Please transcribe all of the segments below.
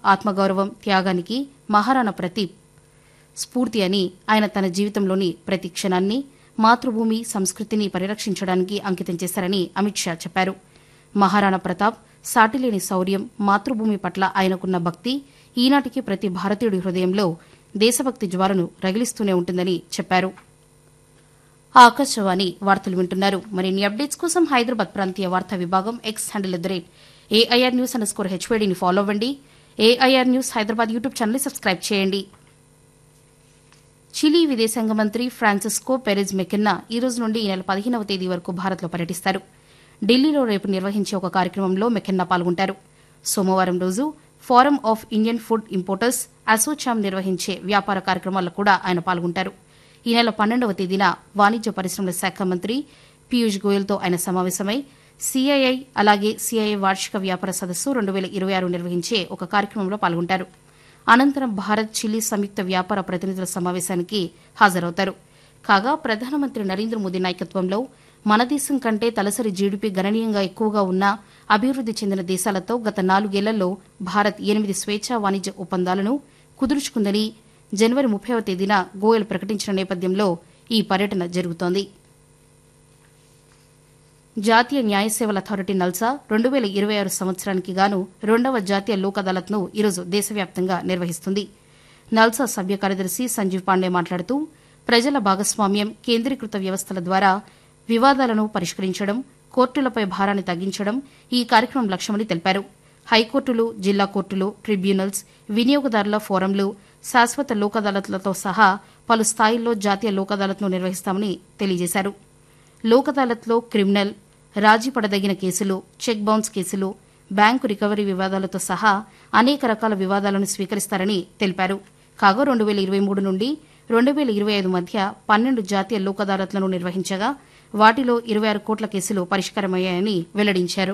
ఆత్మగౌరవం త్యాగానికి మహారాణా ప్రతీప్ స్ఫూర్తి అని ఆయన తన జీవితంలోని ప్రతి క్షణాన్ని మాతృభూమి సంస్కృతిని పరిరక్షించడానికి అంకితం చేశారని అమిత్ షా చెప్పారు మహారాణా ప్రతాప్ సాటిలేని శౌర్యం మాతృభూమి పట్ల ఆయనకున్న భక్తి ఈనాటికి ప్రతి భారతీయుడి హృదయంలో దేశభక్తి జ్వాలను రగిలిస్తూనే ఉంటుందని చెప్పారు ఆకాశవాణి వార్తలు వింటున్నారు మరిన్ని అప్డేట్స్ కోసం హైదరాబాద్ ప్రాంతీయ వార్తా విభాగం X handle at the rate AIR news underscore స్కోర్ హెచ్వేడిని ఫాలో అవ్వండి AIR news Hyderabad YouTube channel subscribe చేయండి చిలీ విదేశాంగ మంత్రి ఫ్రాన్సిస్కో పెరెజ్ మెకెన్నా ఈ రోజు నుండి ఈ నెల పదిహేనవ తేదీ వరకు భారత్లో పర్యటిస్తారు ఢిల్లీలో రేపు నిర్వహించే ఒక కార్యక్రమంలో మెకెన్నా పాల్గొంటారు సోమవారం రోజు forum of Indian food importers ASSOCHAM నిర్వహించే వ్యాపార కార్యక్రమాల్లో కూడా ఆయన పాల్గొంటారు ఈ నెల పన్నెండవ తేదీన వాణిజ్య పరిశ్రమల శాఖ మంత్రి పీయూష్ గోయల్తో ఆయన సమావేశమై సీఐఐ అలాగే సీఐఐ వార్షిక వ్యాపార సదస్సు రెండు వేల ఇరవై ఆరు నిర్వహించే ఒక కార్యక్రమంలో పాల్గొంటారు అనంతరం భారత్ చిలీ సంయుక్త వ్యాపార ప్రతినిధుల సమావేశానికి హాజరవుతారు కాగా ప్రధానమంత్రి నరేంద్ర మోదీ నాయకత్వంలో మన దేశం కంటే తలసరి జీడీపీ గణనీయంగా ఎక్కువగా ఉన్న అభివృద్ది చెందిన దేశాలతో గత నాలుగేళ్లలో భారత్ ఎనిమిది స్వేచ్ఛా వాణిజ్య ఒప్పందాలను కుదుర్చుకుందని జనవరి ముప్పైవ తేదీన గోయల్ ప్రకటించిన నేపథ్యంలో ఈ పర్యటన జరుగుతోంది జాతీయ న్యాయ సేవల అథారిటీ నల్సా రెండు వేల ఇరవై ఆరు సంవత్సరానికి గాను రెండవ జాతీయ లోక్ అదాలత్ను ఈరోజు దేశవ్యాప్తంగా నిర్వహిస్తుంది నల్సా సభ్య కార్యదర్శి సంజీవ్ పాండే మాట్లాడుతూ ప్రజల భాగస్వామ్యం కేంద్రీకృత వ్యవస్థల ద్వారా వివాదాలను పరిష్కరించడం కోర్టులపై భారాన్ని తగ్గించడం ఈ కార్యక్రమం లక్ష్యమని తెలిపారు హైకోర్టులు జిల్లా కోర్టులు ట్రిబ్యునల్స్ వినియోగదారుల ఫోరంలు శాశ్వత లోక్ అదాలత్లతో సహా పలు స్థాయిల్లో జాతీయ లోక్ అదాలత్ను నిర్వహిస్తామని తెలియజేశారు లోక్ అదాలత్లో క్రిమినల్ రాజీ పడదగిన కేసులు చెక్ బౌన్స్ కేసులు బ్యాంకు రికవరీ వివాదాలతో సహా అనేక రకాల వివాదాలను స్వీకరిస్తారని తెలిపారు కాగా రెండు వేల ఇరవై మూడు నుండి రెండు వేల ఇరవై ఐదు మధ్య పన్నెండు జాతీయ లోక్ అదాలత్లను నిర్వహించగా వాటిలో ఇరవై ఆరు కోట్ల కేసులు పరిష్కారమయ్యాయని వెల్లడించారు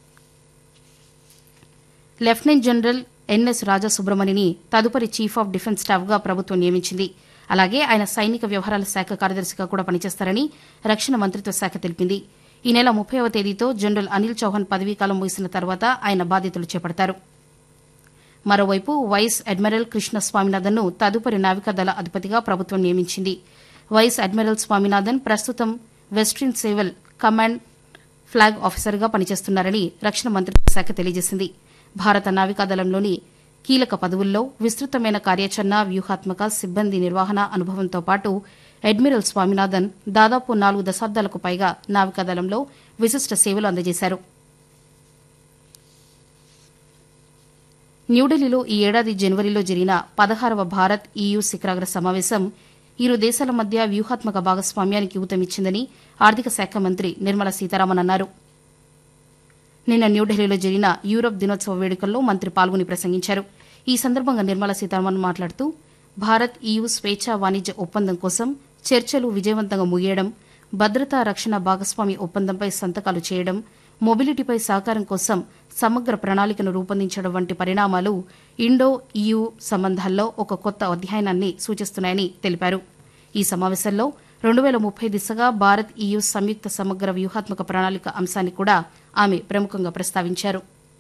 లెఫ్టినెంట్ జనరల్ ఎన్ఎస్ రాజా సుబ్రమణిని తదుపరి చీఫ్ ఆఫ్ డిఫెన్స్ స్టాఫ్గా ప్రభుత్వం నియమించింది అలాగే ఆయన సైనిక వ్యవహారాల శాఖ కార్యదర్శిగా కూడా పనిచేస్తారని రక్షణ మంత్రిత్వ శాఖ తెలిపింది ఈ నెల ముప్పైవ తేదీతో జనరల్ అనిల్ చౌహాన్ పదవీకాలం ముగిసిన తర్వాత ఆయన బాధ్యతలు చేపడతారు మరోవైపు వైస్ అడ్మిరల్ కృష్ణ స్వామినాథన్ను తదుపరి నావికాదళ అధిపతిగా ప్రభుత్వం నియమించింది వైస్ అడ్మిరల్ స్వామినాథన్ ప్రస్తుతం వెస్ట్రిన్ సేవల్ కమాండ్ ఫ్లాగ్ ఆఫీసర్గా పనిచేస్తున్నారని రక్షణ మంత్రిత్వ శాఖ తెలియజేసింది భారత నావికాదళంలోని కీలక పదవుల్లో విస్తృతమైన కార్యాచరణ వ్యూహాత్మక సిబ్బంది నిర్వహణ అనుభవంతో పాటు అడ్మిరల్ స్వామినాథన్ దాదాపు నాలుగు దశాబ్దాలకు పైగా నావికాదళంలో విశిష్ట సేవలు అందజేశారు న్యూఢిల్లీలో ఈ ఏడాది జనవరిలో జరిగిన పదహారవ భారత్ ఈయూ శిఖరాగ్ర సమావేశం ఇరు దేశాల మధ్య వ్యూహాత్మక భాగస్వామ్యానికి ఊతమిచ్చిందని ఆర్థిక శాఖ మంత్రి నిర్మలా సీతారామన్ అన్నారు నిన్న న్యూఢిల్లీలో జరిగిన యూరప్ దినోత్సవ వేడుకల్లో మంత్రి పాల్గొని ప్రసంగించారు ఈ సందర్భంగా నిర్మలా సీతారామన్ మాట్లాడుతూ భారత్ ఈయూ స్వేచ్ఛా వాణిజ్య ఒప్పందం కోసం చర్చలు విజయవంతంగా ముగియడం భద్రతా రక్షణ భాగస్వామి ఒప్పందంపై సంతకాలు చేయడం మొబిలిటీపై సహకారం కోసం సమగ్ర ప్రణాళికను రూపొందించడం వంటి పరిణామాలు ఇండో ఈయూ సంబంధాల్లో ఒక కొత్త అధ్యాయాన్ని సూచిస్తున్నాయని తెలిపారు ఈ సమావేశంలో రెండు వేల ముప్పై దిశగా భారత్ ఈయూ సంయుక్త సమగ్ర వ్యూహాత్మక ప్రణాళిక అంశాన్ని కూడా ఆమె ప్రముఖంగా ప్రస్తావించారు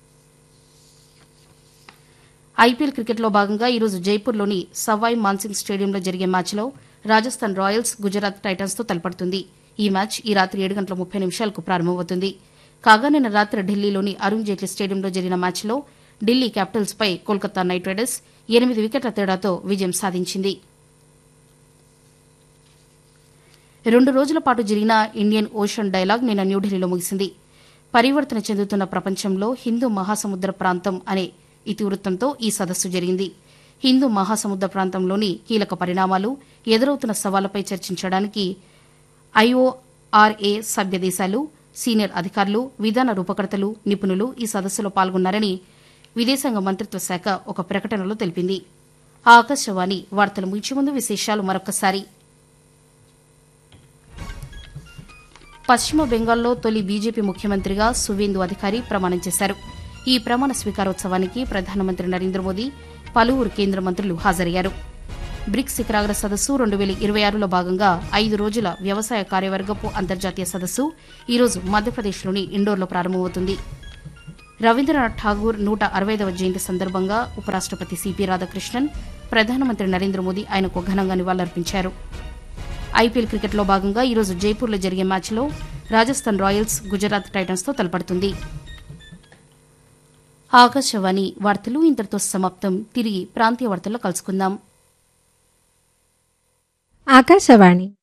ఐపీఎల్ క్రికెట్లో భాగంగా ఈరోజు జైపూర్లోని సవాయ్ మాన్సింగ్ స్టేడియంలో జరిగే మ్యాచ్లో రాజస్థాన్ రాయల్స్ గుజరాత్ టైటన్స్తో తలపడుతుంది ఈ మ్యాచ్ ఈ రాత్రి ఏడు గంటల ముప్పై నిమిషాలకు ప్రారంభమవుతుంది కాగా నిన్న రాత్రి ఢిల్లీలోని అరుణ్ జైట్లీ స్టేడియంలో జరిగిన మ్యాచ్లో ఢిల్లీ క్యాపిటల్స్ పై కోల్కతా నైట్ రైడర్స్ ఎనిమిది వికెట్ల తేడాతో విజయం సాధించింది రెండు రోజుల పాటు జరిగిన ఇండియన్ ఓషన్ డైలాగ్ నిన్న న్యూఢిల్లీలో ముగిసింది పరివర్తన చెందుతున్న ప్రపంచంలో హిందూ మహాసముద్ర ప్రాంతం అనే ఇతివృత్తంతో ఈ సదస్సు జరిగింది హిందూ మహాసముద్ర ప్రాంతంలోని కీలక పరిణామాలు ఎదురవుతున్న సవాళ్లపై చర్చించడానికి ఐఓఆర్ఏ సభ్య దేశాలు సీనియర్ అధికారులు విధాన రూపకర్తలు నిపుణులు ఈ సదస్సులో పాల్గొన్నారని విదేశాంగ మంత్రిత్వ శాఖ ఒక ప్రకటనలో తెలిపింది ఆకాశవాణి వార్తలు ముగించే ముందు విశేషాలు మరొకసారి పశ్చిమ బెంగాల్లో తొలి బీజేపీ ముఖ్యమంత్రిగా సువేందు అధికారి ప్రమాణం చేశారు ఈ ప్రమాణ స్వీకారోత్సవానికి ప్రధానమంత్రి నరేంద్ర మోదీ పలువురు కేంద్ర మంత్రులు హాజరయ్యారు బ్రిక్స్ శిఖరాగ్ర సదస్సు రెండు వేల ఇరవై ఆరులో భాగంగా ఐదు రోజుల వ్యవసాయ కార్యవర్గపు అంతర్జాతీయ సదస్సు ఈరోజు మధ్యప్రదేశ్లోని ఇండోర్లో ప్రారంభమవుతుంది రవీంద్రనాథ్ ఠాగూర్ నూట అరవైదవ జయంతి సందర్భంగా ఉపరాష్టపతి సిపి రాధాకృష్ణన్ ప్రధానమంత్రి నరేంద్ర మోదీ ఆయనకు ఘనంగా నివాళులర్పించారు ఐపీఎల్ క్రికెట్లో భాగంగా ఈరోజు జైపూర్లో జరిగే మ్యాచ్లో రాజస్థాన్ రాయల్స్ గుజరాత్ టైటన్స్తో తలపడుతుంది ఆకాశవాణి వార్తలు ఇంతటితో సమాప్తం తిరిగి ప్రాంతీయ వార్తల్లో కలుసుకుందాం ఆకాశవాణి